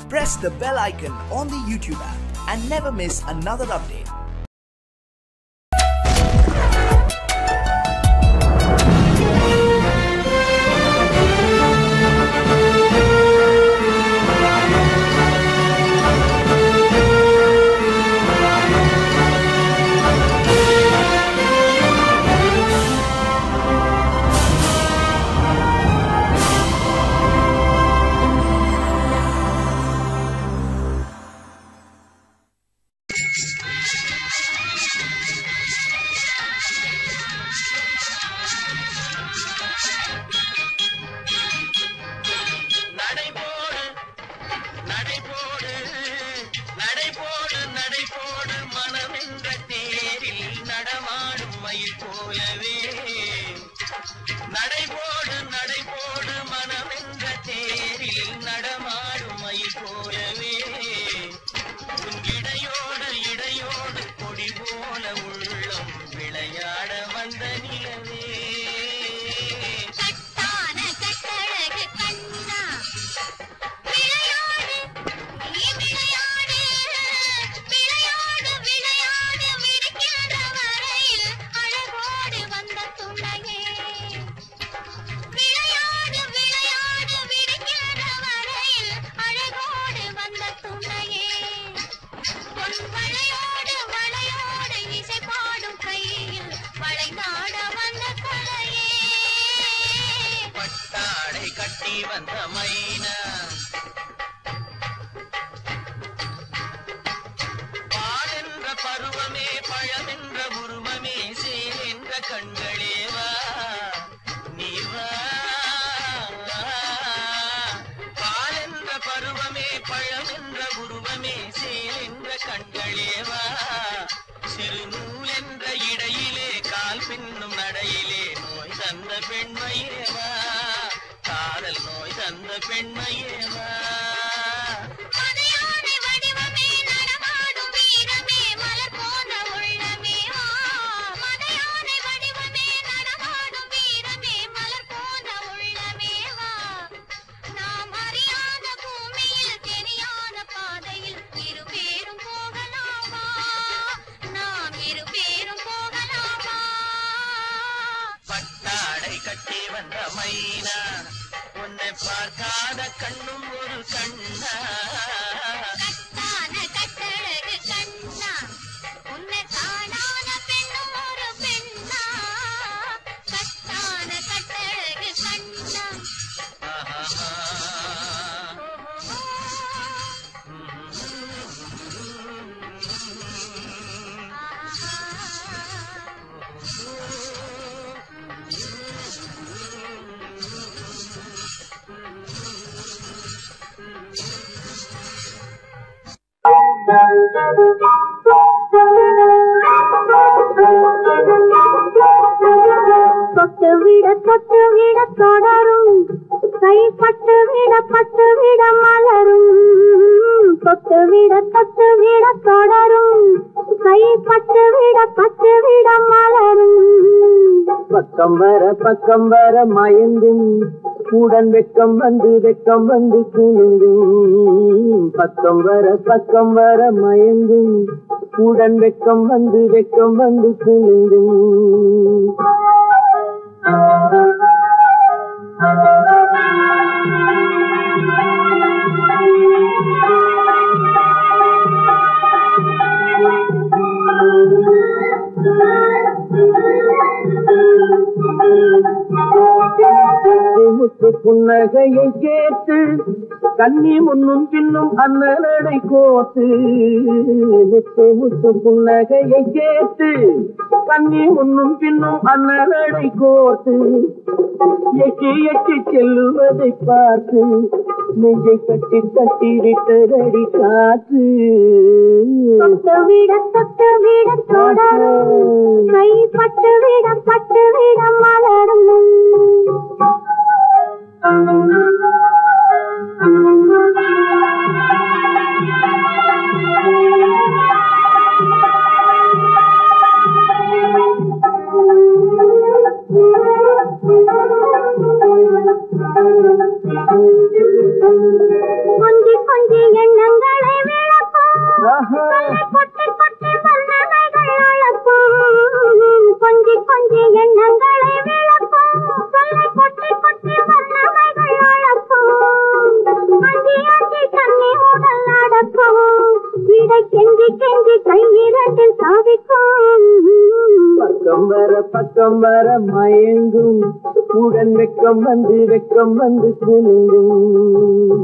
press the bell icon on the YouTube app and never miss another update. நடைபோடு நடைபோடு நடைபோடு நடைபோடு மனமென்ற தேரில் நடமாடும் மயில் போலவே நடைபோடு நடைபோடு மனமென்ற தேரில் நடமாடும் மயில் போலவே உன் இடையோடு இடையோடு கொடி போல உள்ளம் விளையாட வந்த நிலவே கட்டான கட்டழகு கண்ணா விளையாடு நீ விளையாடு விளையாடு விளையாடு விடுக்கிற வரையில் அழகோடு வந்த துணையே விளையாடு விளையாடு விடுக்கிற வரையில் அழகோடு வந்த துணையே பொன் வளையோடு வளையோடு இசை பாடும் கையில் வளைநாட வந்த கலையே பட்டாடை கட்டி வந்த மைனா பாலென்ற பருவமே பழமென்ற உருவமே சேலென்ற கண்களே வா நீ வா பாலென்ற பருவமே பழமென்ற உருவமே சேலென்ற கண்களே வா சிறு நூலென்ற இடையிலே கால் பின்னும் நடையிலே நோய் தந்த பெண்மையே வா காதல் நோய் தந்த பெண்மையே வா மதையானை வடிவமே நடமாடும் வீரமே மலர் போன்ற உள்ளமே வா மதையானை வடிவமே நடமாடும் வீரமே மலர் போன்ற உள்ளமே வா நாம் அறியாத பூமியில் தெரியாத பாதையில் இரு பேரும் போகலாமா நாம் இரு பேரும் போகலாமா பட்டாடை கட்டி வந்த மைனா உன்னை பார்க்காத கண்ணும் ஒரு கண்ணா கட்டான கட்டழகு கண்ணா உன்னை காணாத பெண்ணும் ஒரு பெண்ணா கட்டான கட்டழகு கண்ணா ஆஹா. தொட்டு விட தொட்டு விட தொடரும் கைப்பட்டு விட பட்டு விட மலரும் தொட்டு விட தொட்டு விட தொடரும் கைப்பட்டு விட பட்டு விட மலரும் பக்கம் வர பக்கம் வர மயங்கும் உடன் வெக்கம் வந்து வெக்கம் வந்து குலுங்கும் பக்கம் வர பக்கம் வர மயங்கும் உடன் வெக்கம் வந்து வெக்கம் வந்து குலுங்கும் முத்து புன்னகையை கேட்டு கண்ணி முன்னும் பின்னும் அண்ணனடை கோத்து முத்து முத்து புன்னகையை கேட்டு கண்ணி முன்னும் பின்னும் அண்ணனடை கோத்து எட்டி எட்டி செல்லுவதை பார்த்து நெஞ்சை கட்டி கட்டி விட்டதடி காற்று தொட்டு விட தொட்டு விட தொடரும் கைப்பட்டு விட பட்டு விட மலரும் கொஞ்சி கொஞ்சி உன்னை கெஞ்சி கெஞ்சி கையிரண்டில் சாதிக்கும் பக்கம் வர பக்கம் வர மயங்கும் உடன் வெக்கம் வந்து வெக்கம் வந்து குலுங்கும்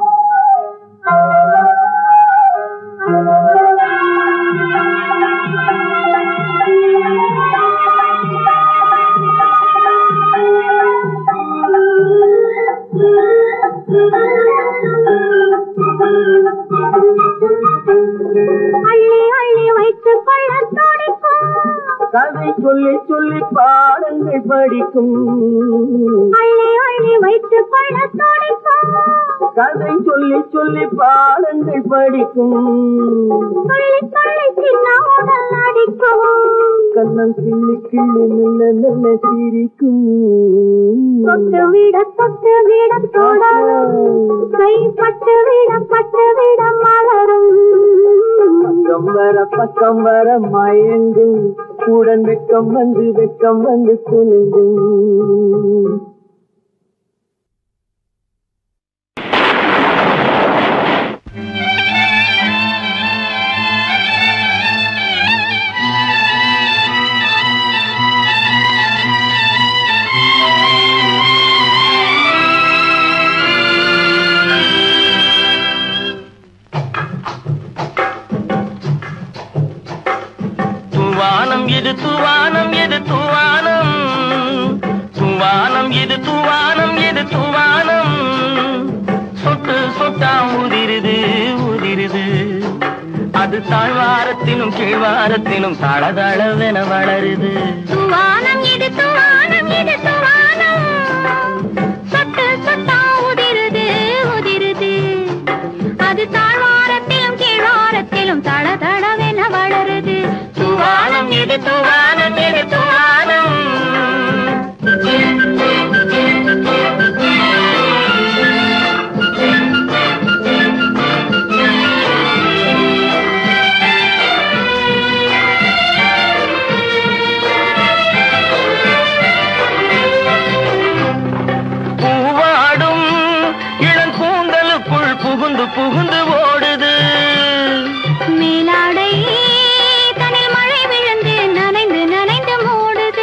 அள்ளி அள்ளி வைத்துக் கொள்ள துடிக்கும் கதை சொல்லி சொல்லி பாடங்கள் படிக்கும் அள்ளி அள்ளி வைத்துக் கொள்ள துடிக்கும் கதை சொல்லி சொல்லி பாடங்கள் படிக்கும் துள்ளி துள்ளி சின்ன உடல் அடிக்கும் கண்ணம் கிள்ளி கிள்ளி மெல்ல மெல்ல சிரிக்கும் தொட்டு விட தொட்டு விட தொடரும் கை பட்டு விட பட்டு விட மலரும் பக்கம் வர பக்கம் வர மயங்கும் உடன் வெக்கம் வந்து வெக்கம் வந்து குலுங்கும் தூவானம் இது தூவானம் இது தூவானம் தூவானம் இது தூவானம் இது தூவானம் சொட்டு சொட்டா உதிருது உதிருது அது தாழ்வாரத்திலும் கீழ்வாரத்திலும் தளதளவென வளருது துவானம் இது துவானம் இது துவானம் சொட்டு சொட்டா உதிருது உதிருது அது தாழ்வாரத்திலும் கீழ்வாரத்திலும் தள தளவென வளருது தூவானம் இது தூவானம் இது தூவானம் பூவாடும் இளங்கூந்தலுக்குள் புகுந்து புகுந்து ஓடுது மேலாடை தனில் மழை விழுந்து நனைந்து நனைந்து மூடுது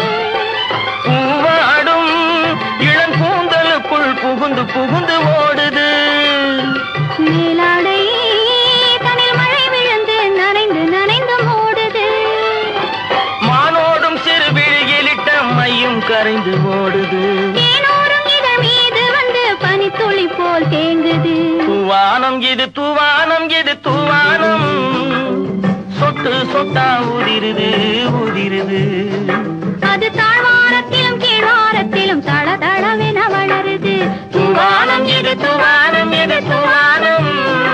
பூவாடும் இளங்கூந்தலுக்குள் புகுந்து புகுந்து ஓடுது மேலாடை தனில் மழை விழுந்து நனைந்து நனைந்து மூடுது மானோடும் சிறு விழியிலிட்ட மையும் கரைந்து ஓடுது தேனோரும் இதழ் மீது வந்து பனித்துளி போல் தேங்குது தூவானம் இது தூவானம் இது தூவானம் சொட்டு சொட்டா உதிருது உதிருது அது தாழ்வாரத்திலும் கீழ்வாரத்திலும் தள தளவென வளருது தூவானம் இது தூவானம் இது தூவானம்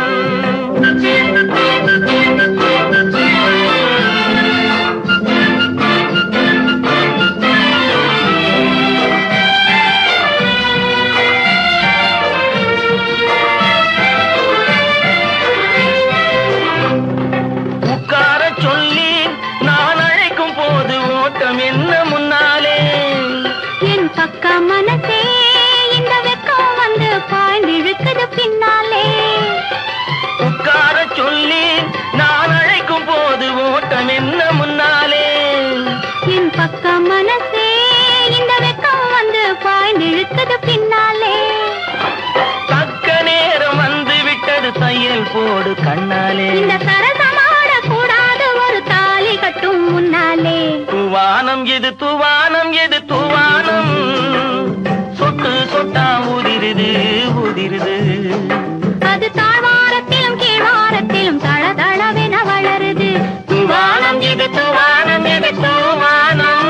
உட்கார சொல்லி நான் அழைக்கும் போது ஓட்டம் என்ன முன்னாலே என் பக்க மனசே இந்த வெக்கம் வந்து பாய்ந்து இழுக்குது பின்னாலே உட்கார சொல்லி நான் அழைக்கும் போது ஓட்டம் என்ன முன்னாலே என் பக்க மனசே இந்த வெக்கம் வந்து பாய்ந்து இழுக்குது பின்னாலே தக்க நேரம் வந்து விட்டது தையல் போடு கண்ணாலே இந்த சரசமாட கூடாது ஒரு தாலி கட்டும் முன்னாலே தூவானம் எது தூவானம் எது தூவானம் சொட்டு சொட்டா உதிருது உதிருது அது தாழ்வாரத்திலும் கீழ்வாரத்திலும் தள தளவென வளருது தூவானம் எது தூவானம் எது தூவானம்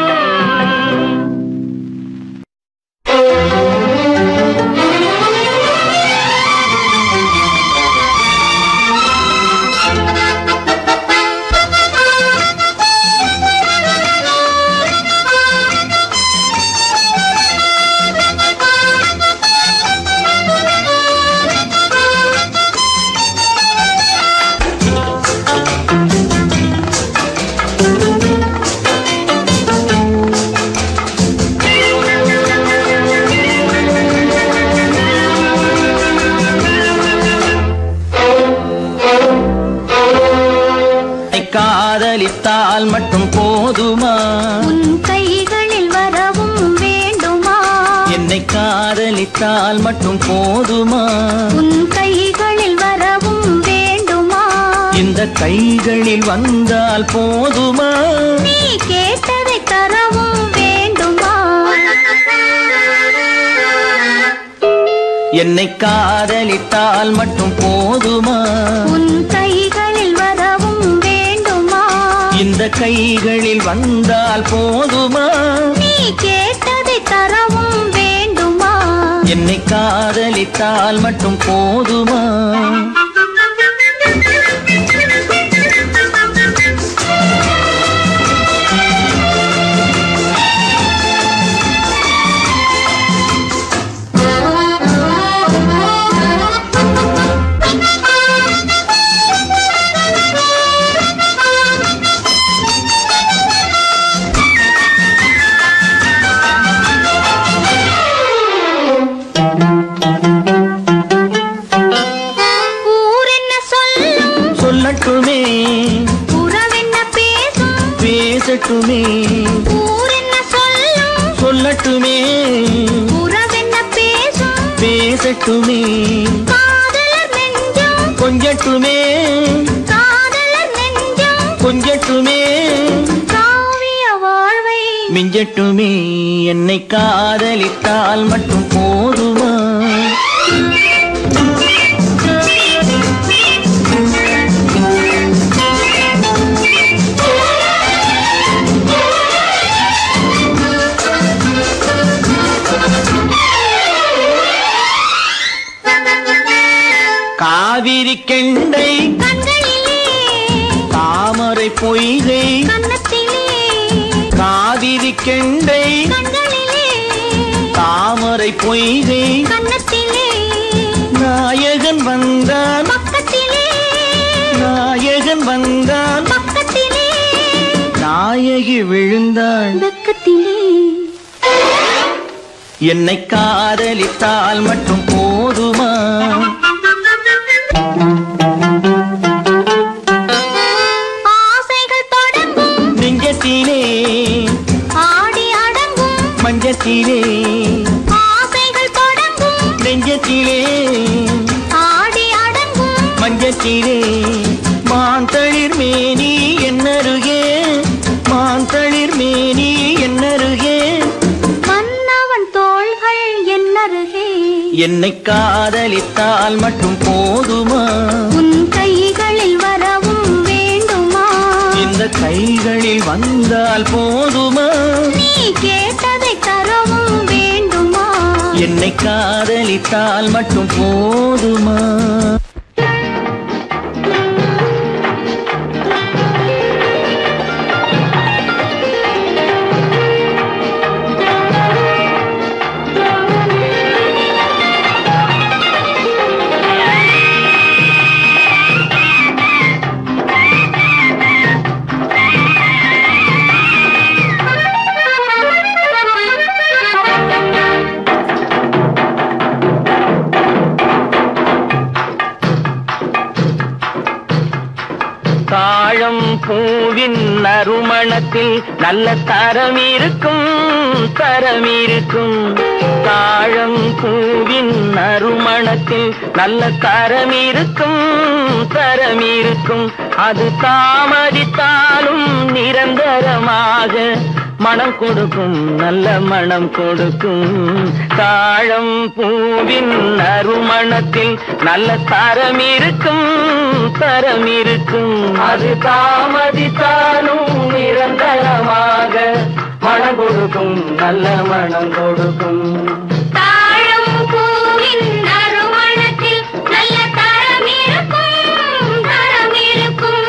Thank you. காதலித்தால் மட்டும் போதுமா உன் கைகளில் வரவும் வேண்டுமா என்னை காதலித்தால் மட்டும் போதுமா உன் கைகளில் வரவும் வேண்டுமா இந்த கைகளில் வந்தால் போதுமா நீ கேட்டதை தரவும் வேண்டுமா என்னை காதலித்தால் மட்டும் போதுமா உன் கைகளில் வரவும் வேண்டுமா இந்த கைகளில் வந்தால் போதுமா நீ கேட்டதை தரவும் வேண்டுமா என்னை காதலித்தால் மட்டும் போதுமா ஊர் என்ன சொல்லும் சொல்லட்டுமே உறவென்ன பேசும் பேசட்டுமே ஊர் என்ன சொல்லும் சொல்லட்டுமே உறவென்ன பேசும் பேசட்டுமே காதலர் நெஞ்சம் கொஞ்சட்டுமே காதலர் நெஞ்சம் கொஞ்சட்டுமே காவிய வாழ்வை மிஞ்சட்டுமே என்னை காதலித்தால் மட்டும் போதுமா காவிரி கெண்டை கண்களிலே தாமரை பொய்கை கன்னத்திலே காவிரி கெண்டை கண்களிலே தாமரை பொய்கை கன்னத்திலே நாயகன் வந்தான் பக்கத்திலே நாயகன் வந்தான் பக்கத்திலே நாயகி விழுந்தாள் வெக்கத்திலே என்னை காதலித்தால் மட்டும் போதுமா ஆசைகள் தொடங்கும் நெஞ்சத்திலே ஆடி அடங்கும் மஞ்சத்திலே ஆசைகள் தொடங்கும் நெஞ்சத்திலே ஆடி அடங்கும் மஞ்சத்திலே மாந்தளிர் மேனி என்னருகே மாந்தளிர் மேனி என்னருகே மன்னவன் தோள்கள் என்னருகே என்னை காதலித்தால் மட்டும் போதுமா உன் கைகளில் வரவும் வேண்டுமா இந்த கைகளில் வந்தால் போதுமா நீ கேட்டதை தரவும் வேண்டுமா என்னை காதலித்தால் மட்டும் போதுமா தாழம் பூவின் நறுமணத்தில் நல்ல தரம் இருக்கும் தரம் இருக்கும் தாழம் பூவின் நறுமணத்தில் நல்ல தரம் இருக்கும் தரம் இருக்கும் அது தாமதித்தாலும் நிரந்தரமாக மனம் கொடுக்கும் நல்ல மனம் கொடுக்கும் தாழம் பூவின் நறுமணத்தில் நல்ல தரம் இருக்கும் தரம் இருக்கும் அது தாமதித்தாலும் நிரந்தரமாக மனம் கொடுக்கும் நல்ல மனம் கொடுக்கும் தாழம் பூவின் நறுமணத்தில் நல்ல தரம் இருக்கும் தரம் இருக்கும்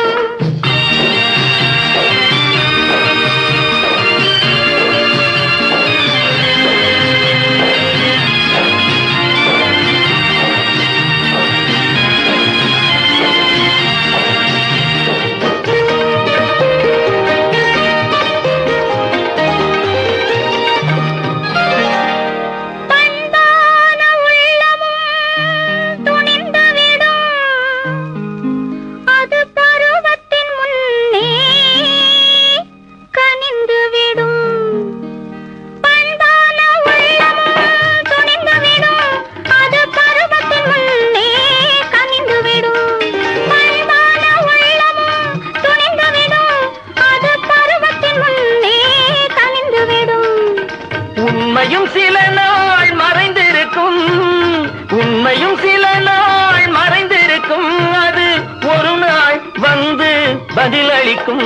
பதிலளிக்கும்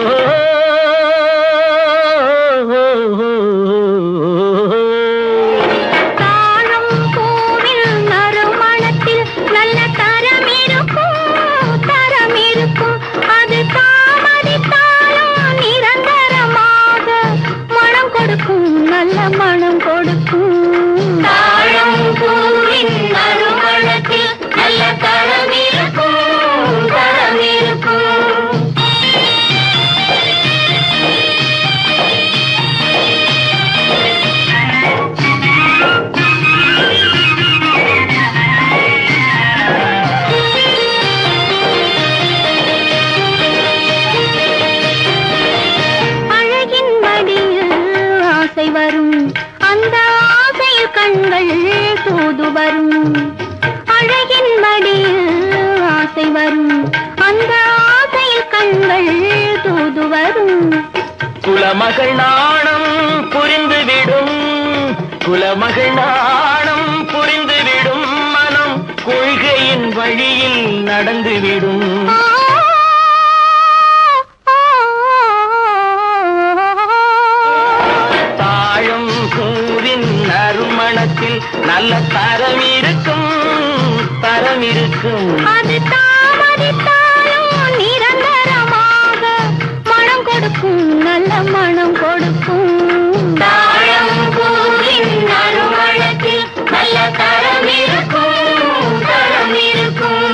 தாழம் பூவில் நறுமணத்தில் நல்ல தரம் இருக்கும் தரம் இருக்கும் அது தாமதித்தாலும் நிரந்தரமாக மனம் கொடுக்கும் நல்ல மனம் கொடுக்கும் தாழம் பூவின் நறுமணத்தில் நல்ல தரம் இருக்கும் தரம் இருக்கும் அழகின் மடியில் ஆசை வரும் அந்த ஆசையில் கண்கள் தூது வரும் அழகின் மடியில் ஆசை வரும் அந்த ஆசையில் கண்கள் தூது வரும் குலமகள் நாணம் புரிந்துவிடும் குலமகள் நாணம் புரிந்துவிடும் மனம் கொள்கையின் வழியில் நடந்துவிடும் ஆ, ஆ, தாழும் பூவின் நறுமணத்தில் நல்ல தரம் இருக்கும் தரம் இருக்கும் அது தாமதித்தாலும் நிரந்தரமாக மனம் கொடுக்கும் நல்ல மனம் கொடுக்கும் தாழம் பூவின் நறுமணத்தில் நல்ல தரம் இருக்கும் தரம் இருக்கும்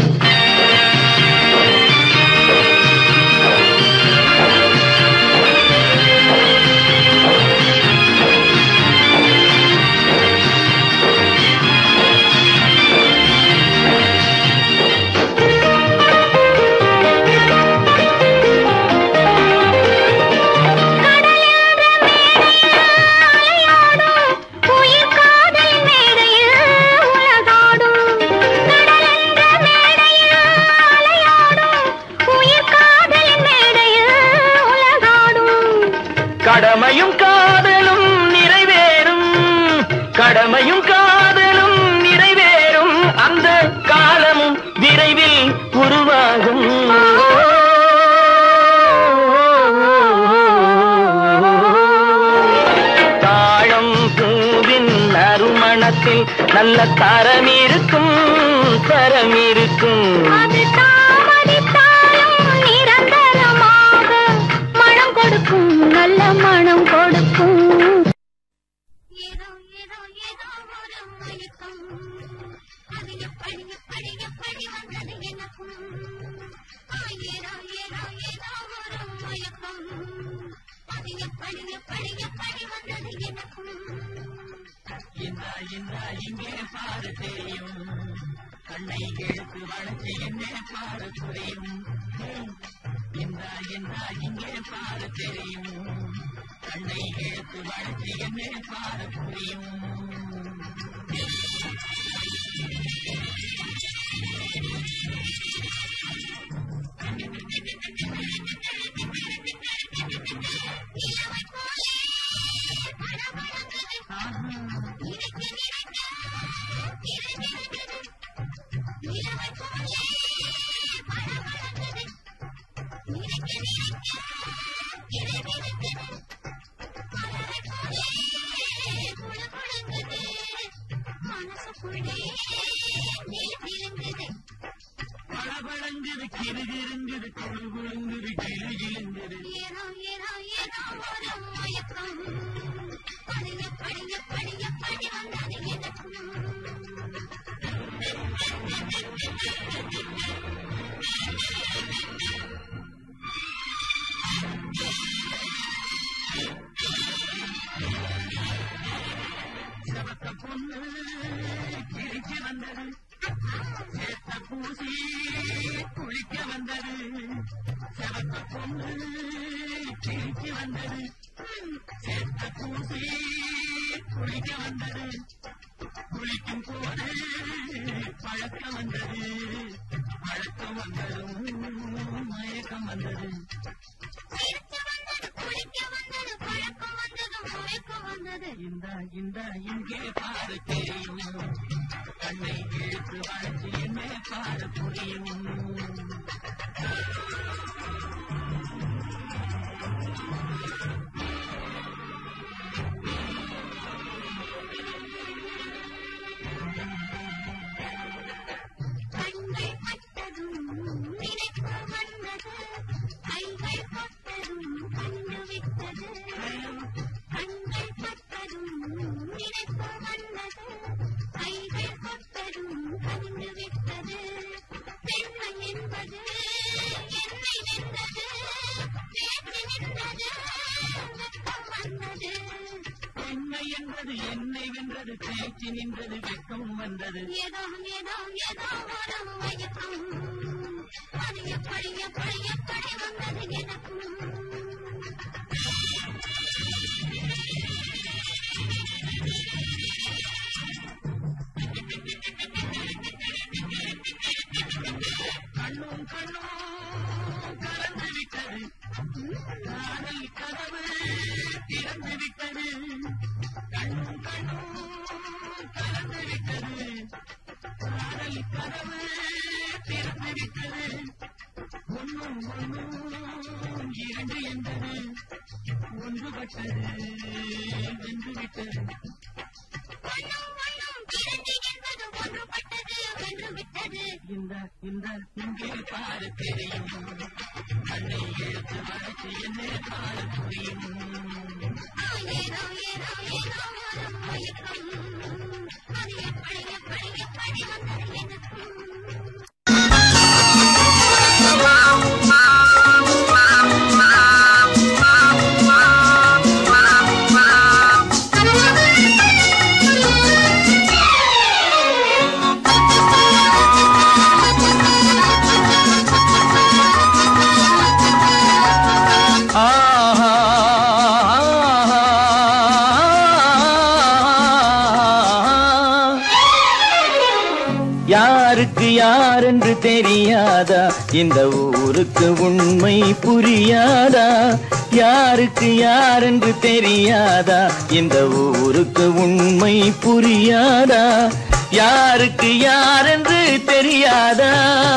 உயிர் காதல் மேடையில் உலகாடும் கடலென்ற மேடையில் அலையாடும் உயிர் காதல் மேடையில் உலகாடும் கடமையும் காதலும் நிறைவேறும் கடமையும் காதலும் நிறைவேறும் அந்த காலமும் விரைவில் உருவாகும் தாழம் பூவின் நறுமணத்தில் நல்ல தரம் இருக்கும் தரம் இருக்கும் அது தாமதித்தாலும் நிரந்தரமாக மனம் கொடுக்கும் நல்ல மனம் கொடுக்கும் ஏதோ ஏதோ ஏதோ ஒரு மயக்கம் அது எப்படி எப்படி எப்படி வந்தது எனக்கும் ஆ, ஏதோ ஏதோ ஏதோ ஒரு மயக்கம் அது எப்படி எப்படி எப்படி வந்தது எனக்கும் மனசுக்குள்ளே நீ விழுந்தது ஏதோ ஏதோ ஏதோ ஒரு மயக்கம் அது எப்படி எப்படி எப்படி வந்தது எனக்கும் சிரிக்க வந்தது குளிக்க வந்தது பழக்கம் வந்தது மயக்கம் வந்தது இந்த இந்த இங்கே பாரு தெரியும் கண்ணை இழுத்து வளைச்சு என்ன பாரு புரியும் விட்டது பெண்மை என்பது என்னை வென்றது பேச்சு நின்றது வெட்கம் வந்தது பெண்மை என்பது என்னை வென்றது பேச்சு நின்றது வெட்கம் வந்தது ஏதோ ஏதோ ஏதோ ஒரு மயக்கம் அது எப்படி எப்படி எப்படி வந்தது எனக்கும் கண்ணும் கண்ணும் கலந்து விட்டது காதல் கதவு திறந்து விட்டது கண்ணும் கண்ணும் கலந்து விட்டது காதல் கதவு திறந்து விட்டது ஒன்னும் ஒன்னும் இரண்டு என்பது ஒன்றுபட்டது வென்று விட்டது வண்ணம் வண்ணம் பிறந்து என்பது ஒன்றுபட்டது வென்று விட்டது இந்த இந்த இங்கே பாரு தெரியும் கண்ணை எழுத்து வளர்ச்சி என்ன பாரு புரியும் ஏதோ ஏதோ ஏதோ ஒரு மயக்கம் அது எப்படி எப்படி எப்படி வந்தது எனக்கும் யாருக்கு யார் என்று தெரியாதா இந்த ஊருக்கு உண்மை புரியாதா யாருக்கு யார் என்று தெரியாதா இந்த ஊருக்கு உண்மை புரியாதா யாருக்கு யார் என்று தெரியாதா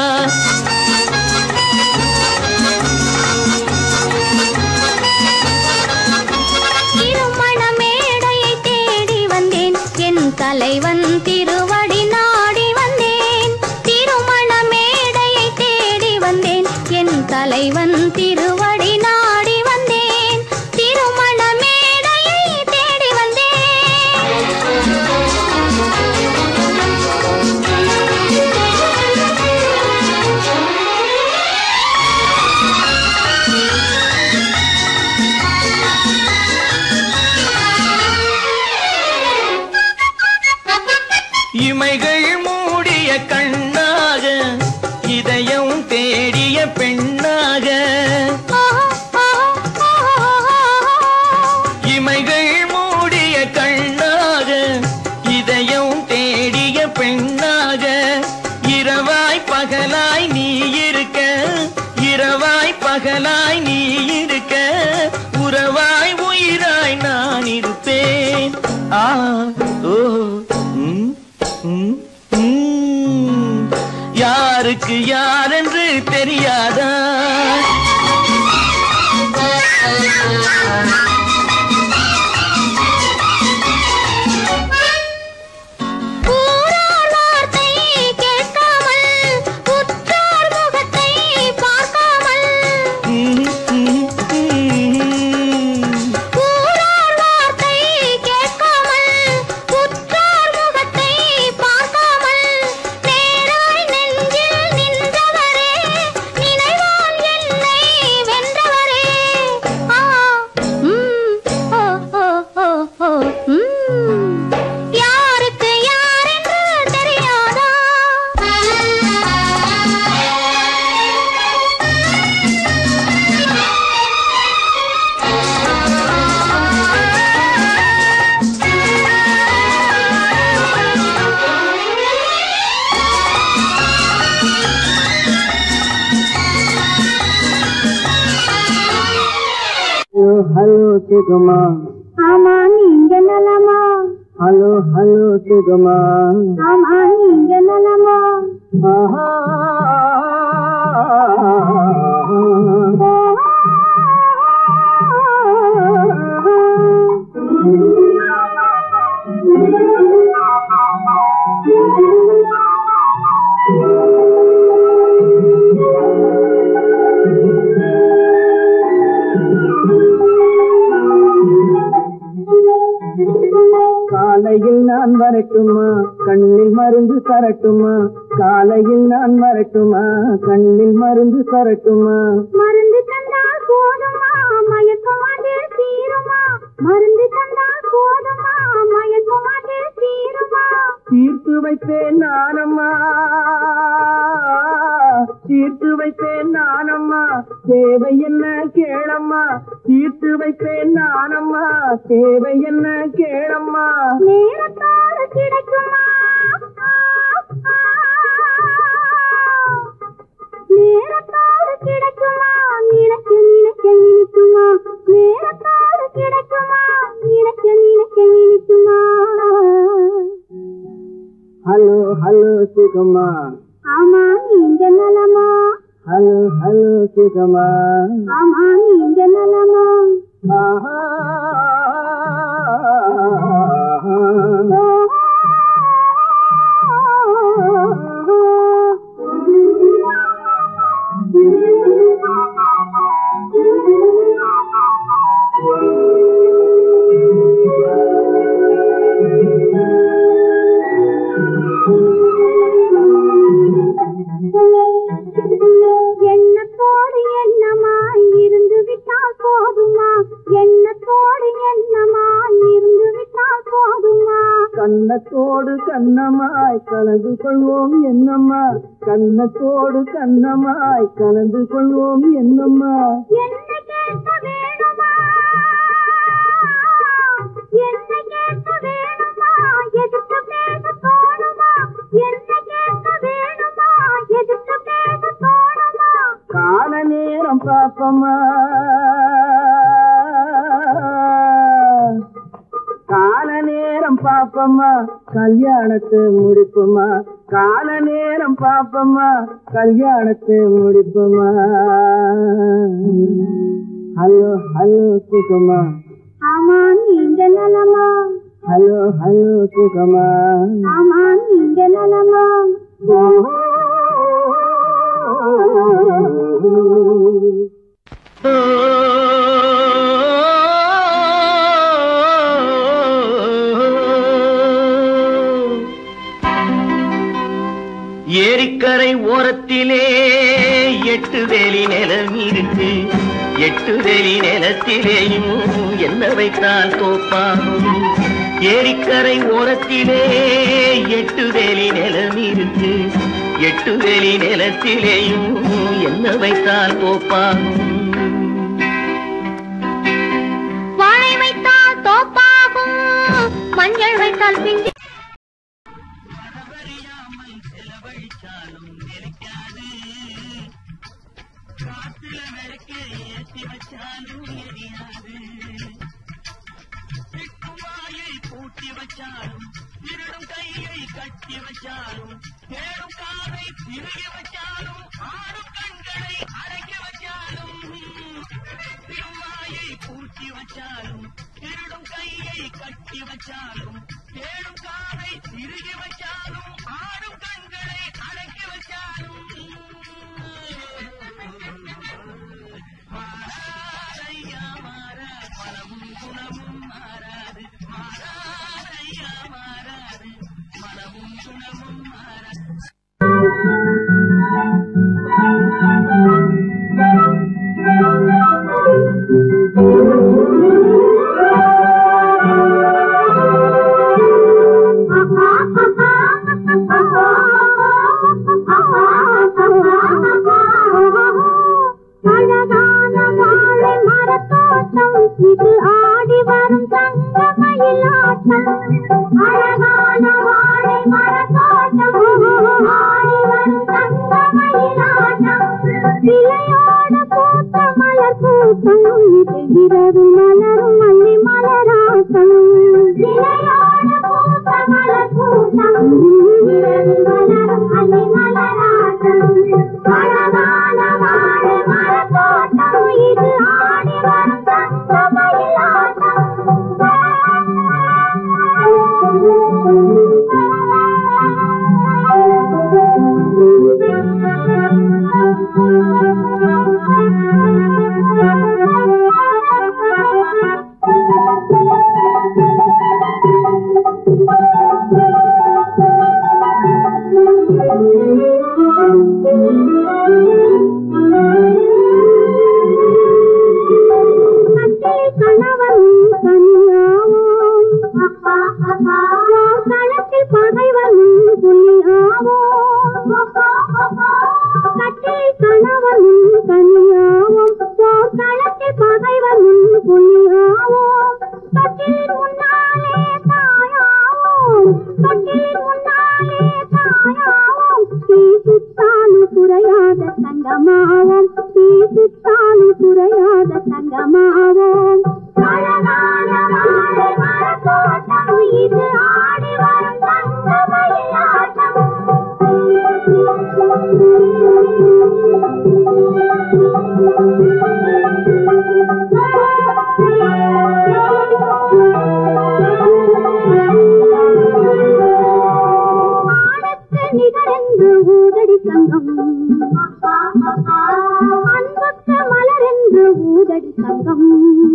திருமண மேடையை தேடி வந்தேன் என் தலைவன் திருவடி நாடி வந்தேன் திருமண மேடையை தேடி வந்தேன் என் தலைவன் திருவடி நாடி வந்தேன் திருமண மேடையை தேடி இமைகள் மூடிய கண்ணாக இதயம் தேடிய பெண்ணாக இமைகள் மூடிய கண்ணாக இதயம் தேடிய பெண்ணாக இரவாய் பகலாய் நீ இருக்க இரவாய் பகலாய் நீ இருக்க உறவாய் உயிராய் நான் இருப்பேன் ஆ ஓ ம், ம், ம். யாருக்கு யார் என்று தெரியாதா ஊரார் வார்த்தை கேட்காமல் உற்றார் முகத்தை பார்க்காமல் ம், ம், ம். ஊரார் வார்த்தை கேட்காமல் உற்றார் முகத்தை பார்க்காமல் நேராய் நெஞ்சில் நின்றவரே நினைவால் என்னை வென்றவரே ஆ ம் ஓ ஓ ஓ ஓ ம் யாருக்கு யார் என்று தெரியாதா ஹலோ ஹலோ சிகுமா ஆமா நீங்க நலமா ஹலோ ஹலோ சிகுமா ஆமா நீங்க நலமா ஆஹா காலையில் நான் நான் வரட்டுமா கண்ணில் மருந்து தரட்டுமா காலையில் நான் வரட்டுமா கண்ணில் மருந்து தரட்டுமா மருந்து தந்தால் போதுமா மயக்கம் அது தீருமா மருந்து தந்தால் போதுமா மயக்கம் அது தீருமா தீர்த்து வைப்பேன் நானம்மா தீர்த்து வைப்பேன் நானம்மா தேவை என்ன கேளம்மா தீர்த்து வைப்பேன் நானம்மா தேவை என்ன கேளம்மா நேரத்தோடு கிடைக்குமா நேரத்தோடு கிடைக்குமா நினைக்க நினைக்க இனிக்குமா நேரத்தோடு கிடைக்குமா நினைக்க நினைக்க இனிக்குமா ஹலோ ஹலோ சுகமா ஆமா நீங்க நலமா ஹலோ ஹலோ சுகமா ஆமா நீங்க நலமா ஆஹா எண்ணத்தோடு எண்ணமாய் இருந்து விட்டால் போதுமா எண்ணத்தோடு எண்ணமாய் இருந்து விட்டால் போதுமா கண்ணத்தோடு கண்ணமாய் கலந்து கொள்வோம் என்னம்மா கண்ணத்தோடு கண்ணமாய் கலந்து கொள்வோம் என்னம்மா என்ன கேட்க வேணுமா என்ன கேட்க வேணுமா எதிர்த்து பேச தோணுமா என்ன கேட்க வேணுமா எதிர்த்து பேச தோணுமா கால நேரம் பாப்பமா கால நேரம் பாப்பம்மா கல்யாணத்தை முடிப்போமா கால நேரம் பாப்பம்மா கல்யாணத்தை முடிப்போமா ஹலோ ஹலோ சுகமா ஆமா நீங்க நலமா ஹலோ ஹலோ சுகமா ஆமா நீங்க நலமா ஏரிக்கரை ஓரத்திலே எட்டு வேலி நிலம் இருக்கு எட்டு வேலி நிலத்திலேயும் என்ன வைத்தால் தோப்பாகும் ஏரிக்கரை ஓரத்திலே எட்டு வேலி நிலம் இருக்கு எட்டு வேலி நிலத்திலேயும் என்ன வைத்தால் தோப்பாகும் வாழை வைத்தால் தோப்பாகும் மஞ்சள் வைத்தால் பிஞ்சு அழகான வாழை மரத்தோட்டம் இது ஆடி வரும் தங்க மயிலாட்டம் அழகான வாழை மரத்தோட்டம் ஆடி வரும் தங்க மயிலாட்டம் இலையோட பூத்த மலர் கூட்டம் இது இரவு மலரும் மல்லி மலராட்டம் இலையோட பூத்த மலர் கூட்டம் இரவு மலரும் மல்லி மலராட்டம் அழகான வாழை மரத்தோட்டம் இது ஆடி வரும் தங்க மயிலாட்டம் கட்டில் கணவன் தனியாவோம் களத்தில் பகைவன் புலியாவோம் கட்டில் கணவன் தனியாவோம் களத்தில் பகைவன் புலியாவோம் கட்டிலின் முன்னாலே தாயாவோம் கட்டிலின் முன்னாலே தாயாவோம் தீ சுத்தாலும் குறையாத தங்கமாவோம் தீ சுத்தாலும் குறையாத தங்கமாவோம் அழகான வாழை மரத்தோட்டம் இது ஆடி வரும் தங்கமயிலாட்டம் ஆடத்து நிகரென்று ஊதடி சங்கம் அன்புக்கு மலரென்று ஊதடி சங்கம்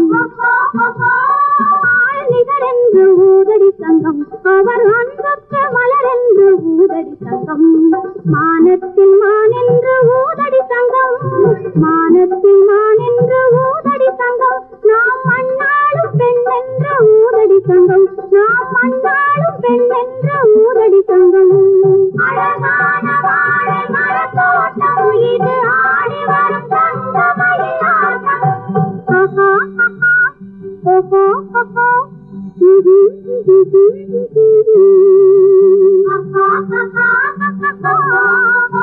ஆள் நிகரென்று ஊதடி சங்கம் அவர் அன்புக்கு மலரென்று ஊதடி சங்கம் மானத்தில் மானென்று ஊதடி சங்கம் மானத்தில் மானென்று ஊதடி சங்கம் நாம் மண்ணாளும் பெண் என்ற ஊதடி சங்கம் நாம் மண்ணாளும் பெண் என்ற ஊதடி சங்கம் அழகான வாழை மரத்தோட்டம் இது ஆடி வரும் தங்கமயிலாட்டம் ஆஹா ஆஹா ஓஹோ ஓஹோ இது இது இது ஆஹா ஆஹா ஆஹா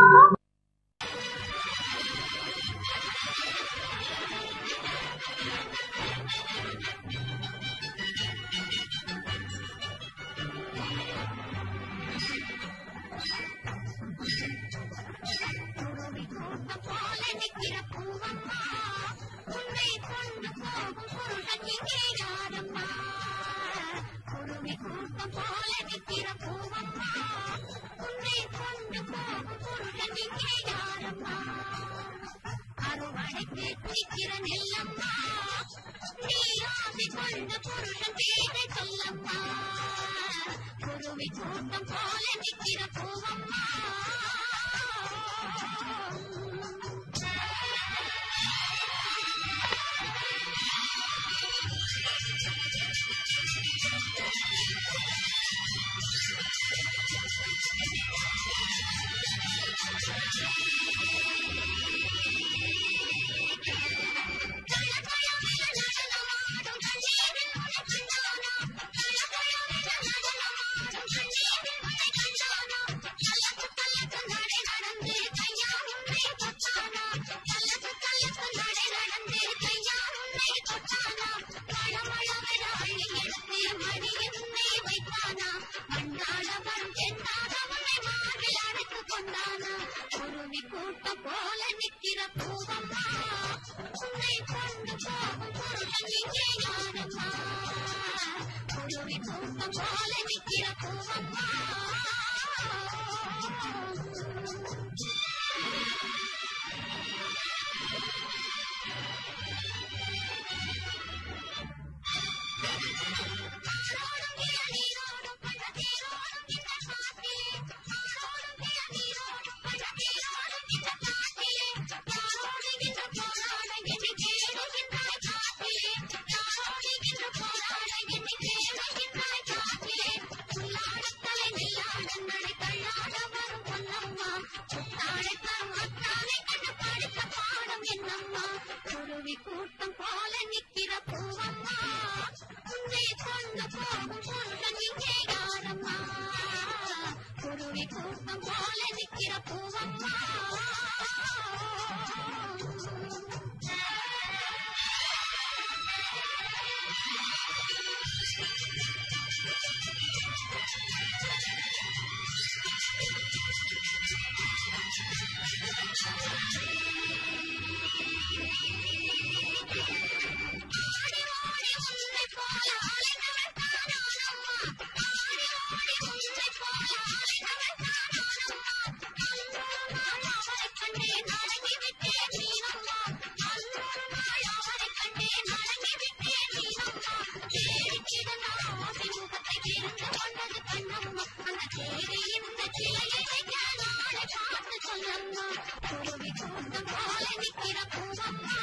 முத்தம் போல நிக்கிற பூவம்மா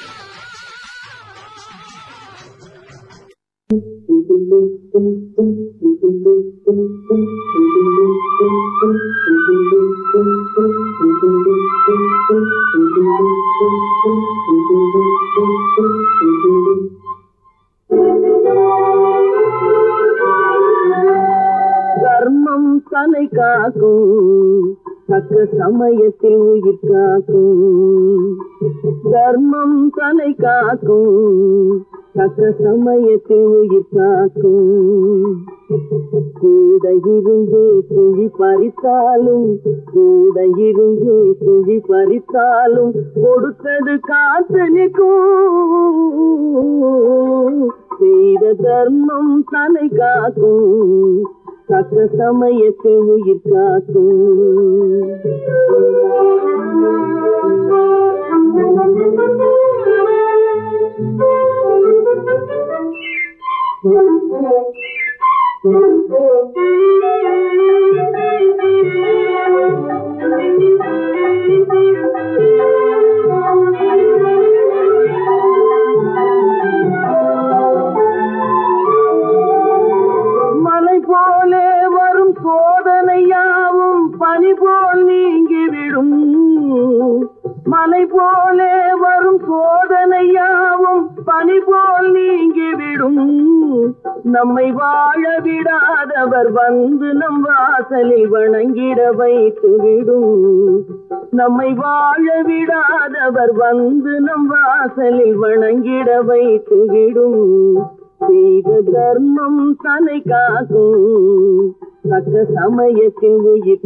தர்மம் தலை காக்கும் தக்க சமயத்தில் உயிர் காக்கும் தர்மம் தலை காக்கும் தக்க சமயத்தில் உயிர் காக்கும் கூட இருந்தே குழி பறித்தாலும் கூட இருந்தே குழி பறித்தாலும் கொடுத்தது காத்து நிற்கும் செய்த தர்மம் தலை காக்கும் தக்க சமயத்தில் உயிர் மலை போலே வரும் சோதனையாவும் பனி போல் நீங்கிவிடும் மலை போலே வரும் சோதனையாவும் பனி போல் நீங்கிவிடும் நம்மை வாழ விடாதவர் வந்து நம் வாசலில் வணங்கிட வைத்து விடும் நம்மை வாழ விடாதவர் வந்து நம் வாசலில் வணங்கிட வைத்து விடும் செய்த தர்மம் தலை காக்கும் தக்க சமயத்தில் உயிர்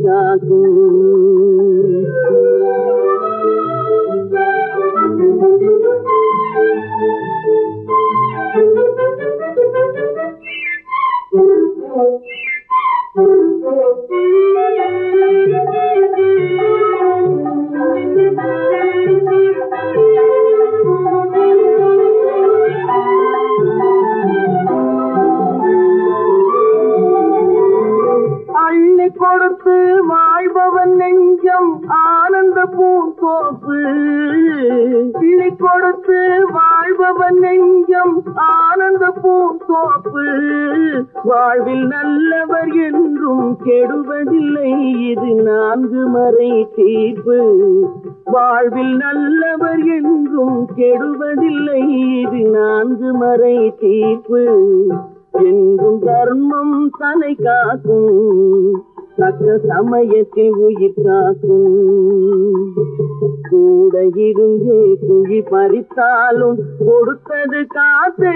அள்ளி கொடுத்து வாழ்பவன் நெஞ்சம் ஆனந்த பூந்தோப்பு கிள்ளி கொடுத்து வாழ்பவன் நெஞ்சம் ஆனந்த பூந்தோப்பு வாழ்வில் நல்லவர் என்றும் கெடுவதில்லை இது நான்கு மறை தீர்ப்பு வாழ்வில் நல்லவர் என்றும் கெடுவதில்லை இது நான்கு மறை தீர்ப்பு என்றும் தர்மம் தலை காக்கும் தக்க சமயத்தில் உயிர் காக்கும் கூட இருந்தே குழி பறித்தாலும் கொடுத்தது காத்து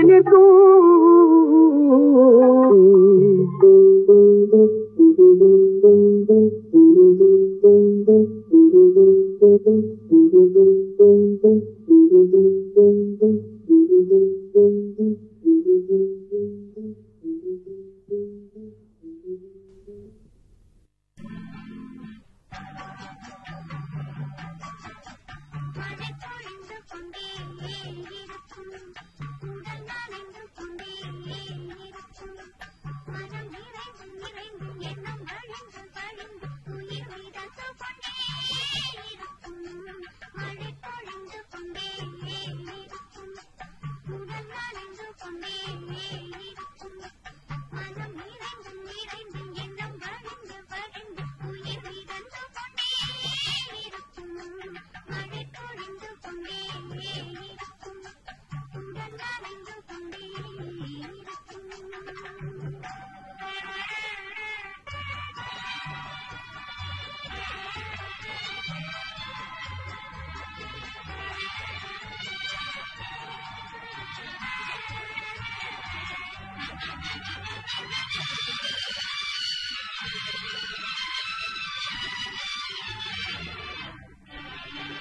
மழை பொழிந்து கொண்டே இருக்கும் உடல் நனைந்து கொண்டே இருக்கும் மனம் நிறைந்து நிறைந்து எண்ணம் வழிந்து வழிந்து உயிர் மிதந்து கொண்டே இருக்கும் மழை பொழிந்து கொண்டே இருக்கும் உடல் நனைந்து கொண்டே இருக்கும் மனம் நிறைந்து நிறைந்து எண்ணம் வழிந்து வழிந்து உயிர் மிதந்து கொண்டே இருக்கும் மழை பொழிந்து கொண்டே இருக்கும் உடல் நனைந்து கொண்டே இருக்கும் Thank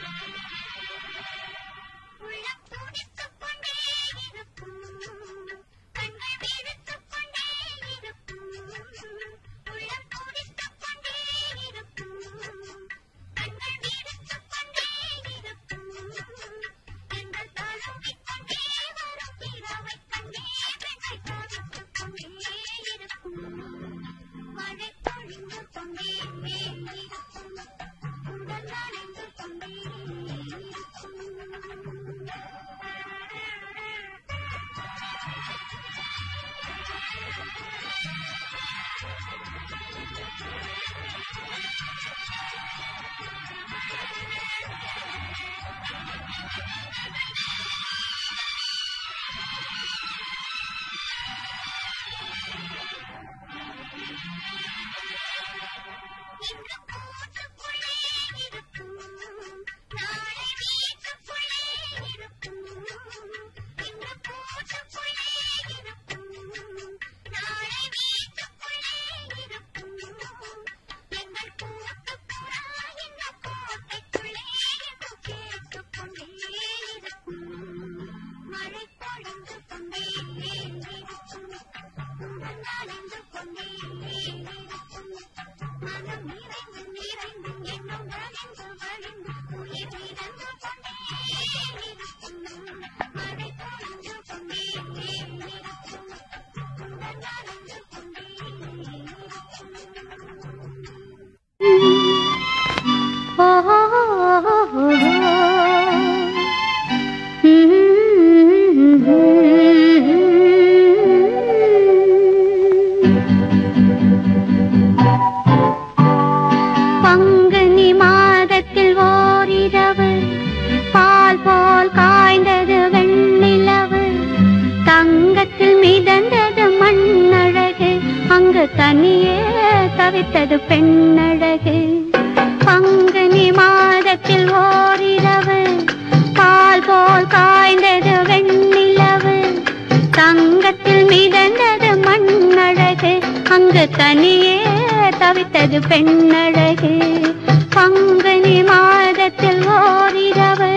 தவித்தது பெண்ணழகு பங்குனி மாதத்தில் ஓரிரவு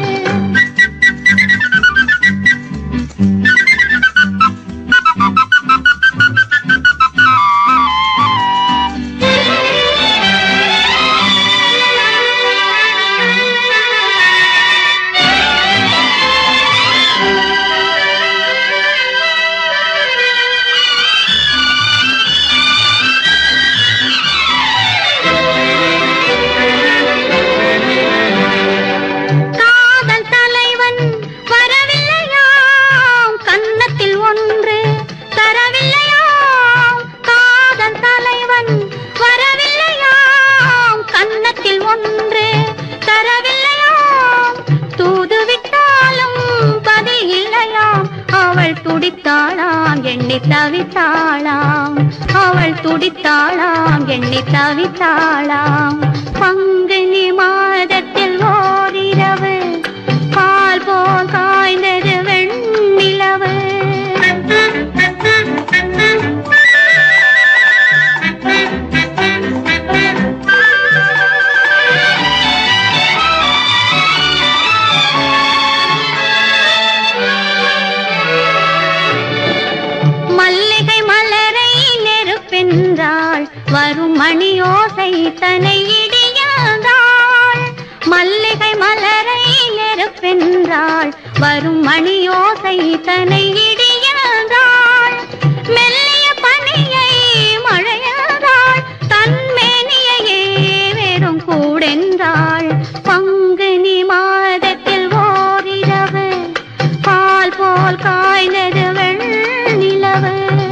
காதல் தலைவன் வரவில்லையாம் கன்னத்தில் ஒன்று தரவில்லையாம் காதல் தலைவன் வரவில்லையாம் கன்னத்தில் ஒன்று தரவில்லையாம் தூது விட்டாலும் பதில் இல்லையாம் அவள் துடித்தாளாம் எண்ணி தவித்தாளாம் அவள் துடித்தாளாம் எண்ணி தவித்தாளாம் பங்குனி மாதத்தில் ஓரிரவு பால் போல் காய்ந்தது வெண்ணிலவு மல்லிகை மலரை நெருப்பென்றாள் வரும் மணியோசை தனை இடியாதாள் மல்லிகை மலரை நெருப்பென்றாள் வரும் மணியோசை தனை இடியாதாள் மெல்லிய பனியை மழையாதாள் தன்மேனியையே வெறும் கூடென்றாள் பங்குனி மாதத்தில் ஓரிரவு பால் போல் காய்ந்தது வெண்ணிலவு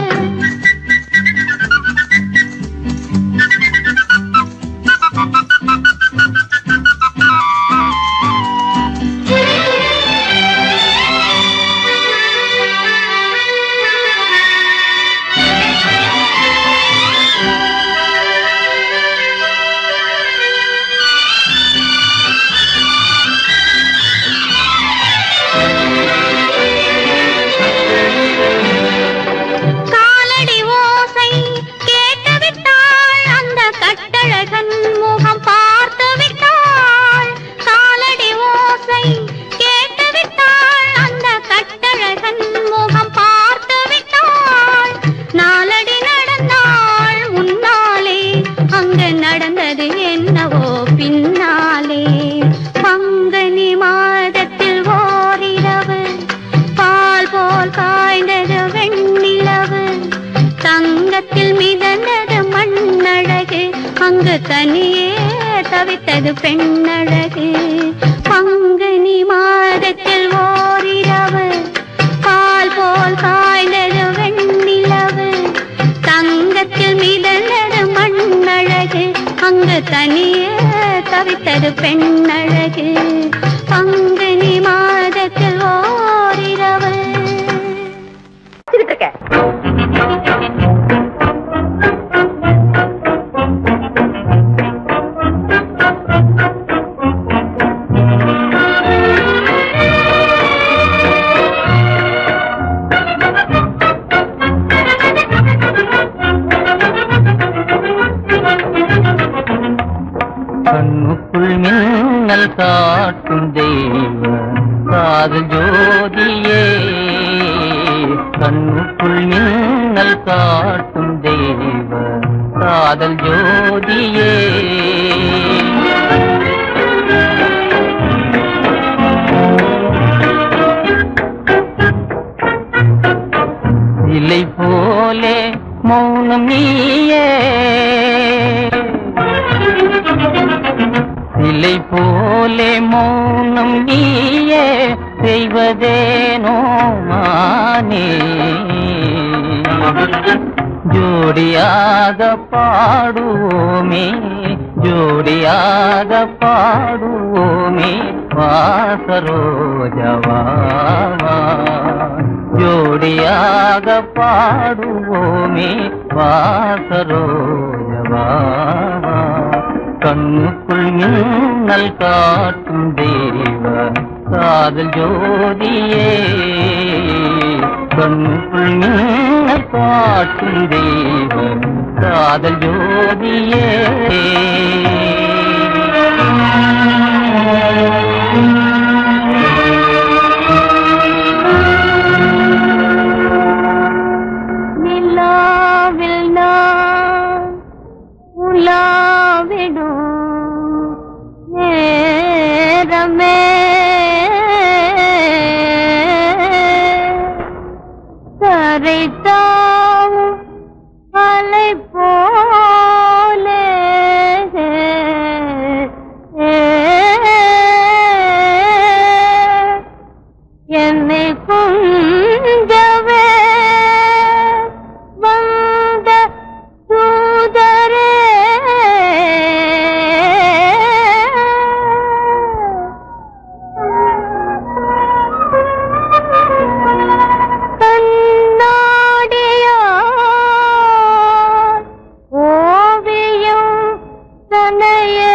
காலடி ஓசை கேட்டுவிட்டாள் அந்த கட்டழகன் முகம் பார்த்து விட்டாள் காலடி ஓசை கேட்டுவிட்டாள் அந்த கட்டழகன் முகம் பார்த்து விட்டாள் நாலடி நடந்தாள் முன்னாலே அங்கு நடந்தது என்னவோ பின்னாலே பங்குனி மாதத்தில் ஓரிரவு பால் போல் காய்ந்தது வெண்ணிலவு தங்கத்தில் மிதந்தது மண்ணழகு அங்கு தனியே தவித்தது பெண்ணழகு பங்குனி மாதத்தில் ஓரிரவு பால் போல் காய்ந்தது வெண்ணிலவு தங்கத்தில் மிதந்தது மண்ணழகு அங்கு தனியே தவித்தது பெண்ணழகு பங்குனி மாதத்தில் ஓரிரவு கண்ணுக்குள் மின்னல் காட்டும் தெய்வ காதல் ஜோதியே கண்ணுக்குள் மின்னல் காட்டும் தெய்வ காதல் ஜோதியே இலை போலே மௌனம் நீயே இலை போலே மௌனம் நீயே செய்வதேனோ மானே ஜோடியாக பாடுவோமே ஜோடியாக பாடுவோமே வாசரோஜவா ஜோடியாக பாடுவோமே வாசரோஜவா கண்ணுக்குள் மின்னல் காட்டும் தேவ காதல் ஜோதியே கண்ணுக்குள் மின்னல் காட்டும் தேவ காதல் ஜோதியே நிலாவில் நான் உலாவிடும் நேரமே கரைத்தாவும் அலை போலே என்னை கொஞ்சவே வந்த தூதரே கண்ணாடியார் ஓவியம் தனையே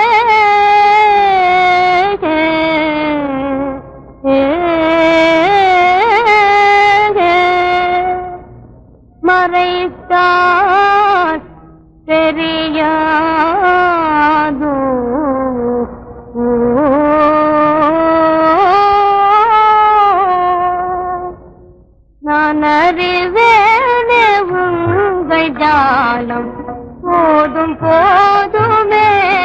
மறைத்தார் தெரியாதோ நான் அறிவேனே உங்கள் ஜாலம் போதும் போதுமே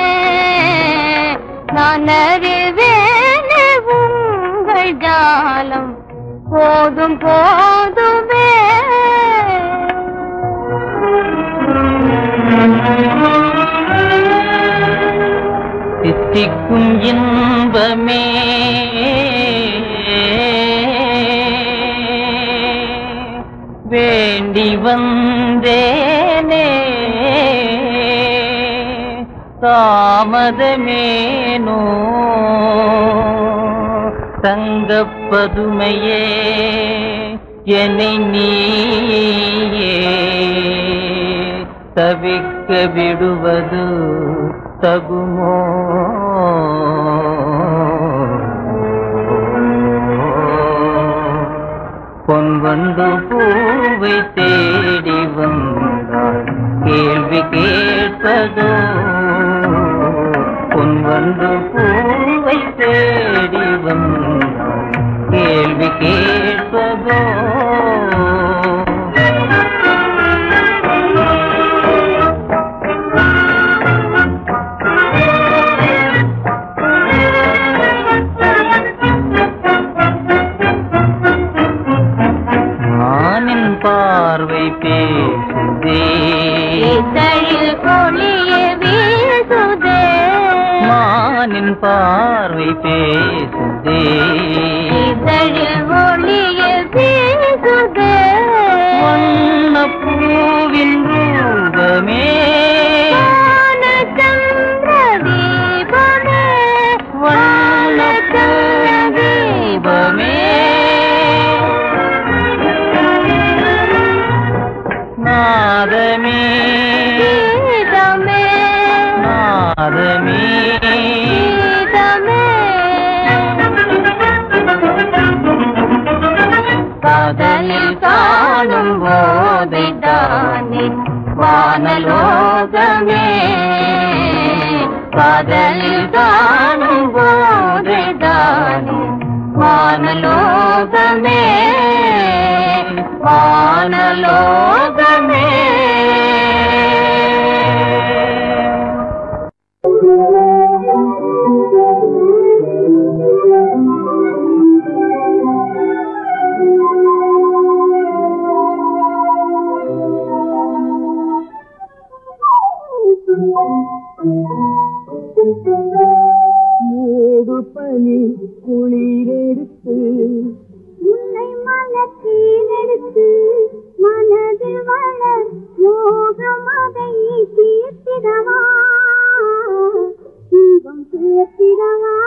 நான் அறிவேனே உங்கள் ஜாலம் போதும் போதுமே சித்திக்கும் இன்பமே வேண்டி வந்தேனே தாமதமேனோ தங்கப்பதுமையே என்னை நீயே தவிக்க விடுவது தகுமோ பொன் வந்து பூவை தேடி வந்தாள் கேள்வி கேட்பதோ பொன் வந்து பூவை தேடி வந்தாள் கேள்வி கேட்பதோ மானின் பார்வை பேசுதே இதழில் ஒளிய வீசுதே மானின் பார்வை பேசுதே இதழில் ஒளிய வீசுதே வண்ணப்பூவின் ரூபமே வானச்சந்திர தீபமே வானச்சந்திர தீபமே நாதமே கீதமே நாதமே கீதமே காதலில் காணும் போதைதானே வானலோகமே காதலில் காணும் போதைதானே வானலோகமே வானலோகமே மூடு பனி குளிரெடுத்து உன்னை மலத்தீனெடுத்து மனதில் வளர் மோகம் அதை தீர்த்திடவா இன்பம் சேர்த்திடவா